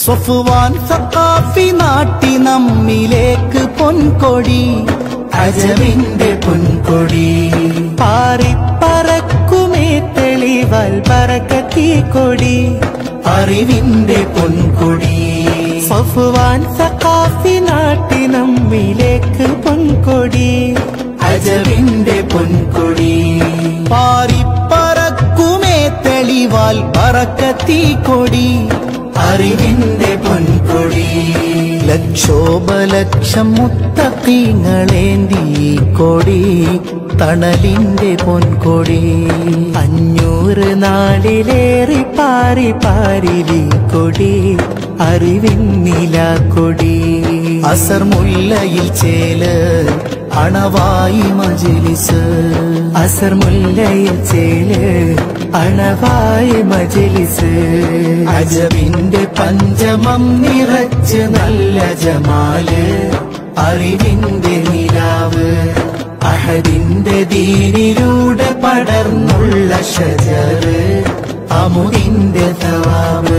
സ്വഫുവാൻ സക്കാഫി നാട്ടി നമ്മിലേക്ക് പൊൻകൊടി അജമിന്റെ പൊൻകൊടി പാറിപ്പറക്കുമേ തെളിവൽ പറക്കത്തി കൊടി അറിവിന്റെ പൊൻകൊടി സഫുവാൻ സക്കാഫി നാട്ടി നമ്മിലേക്ക് പൊൻകൊടി അജവിന്റെ പൊൻകൊടി പാറിപ്പറക്കുമേ തെളിവാൽ പറക്കത്തി കൊടി അറിവിന്റെ പൊൻകൊടി ലക്ഷോപലക്ഷം മുത്തക്കീങ്ങളേന്തി ഈ കൊടി തണലിന്റെ പൊൻകൊടി അഞ്ഞൂറ് നാളിലേറി പാറി പാരിലി കൊടി അറിവിന്നില കൊടി അസർ മുല്ലയിൽ ചേല് അണവായി മജിലിസ് അസർ മുല്ലയിൽ ചേല് അണവായി മജിലിസ് അജവിന്റെ പഞ്ചമം നിറച്ച് നല്ല ജമാല് അറിവിന്റെ നിലാവ് അഹദിന്റെ ദീനിലൂടെ പടർന്നുള്ള ഷജറ് അമുദിന്റെ തവാവ്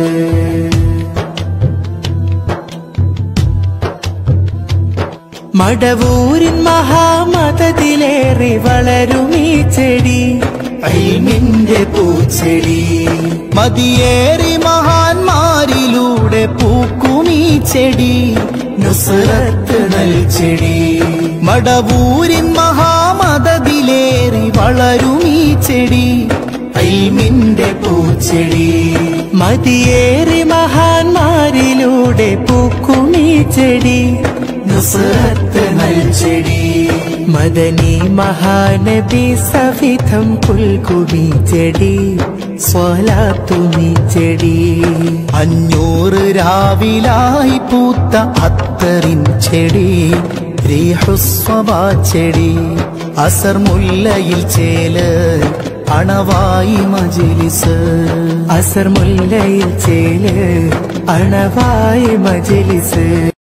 മടവൂരിൻ മഹാമതത്തിലേറി വളരുമീ ചെടി അയിമിന്റെ പൂച്ചെടി മതിയേറി മഹാന്മാരിലൂടെ പൂക്കുമീ ചെടി നുസറത്ത് നൽചെടി മടവൂരിൻ മഹാമതത്തിലേറി വളരുമീ ചെടി അയിമിന്റെ പൂച്ചെടി മതിയേറി മഹാന്മാരിലൂടെ പൂക്കുമീ ചെടി നുസറത്ത് നൽചെടി മദനി മഹാനബി സവിധം പുൽകുമി ചെടി സ്വലാത്തുമി ചെടി അഞ്ഞൂറ് രാവിലായി പൂത്ത അത്തറിൻ ചെടി റീഹുസ്വഭാ ചെടി അസർ മുല്ലയിൽ ചേല് അണവായി മജിലിസ് അസർ മുല്ലയിൽ ചേല് അണവായി മജിലിസ്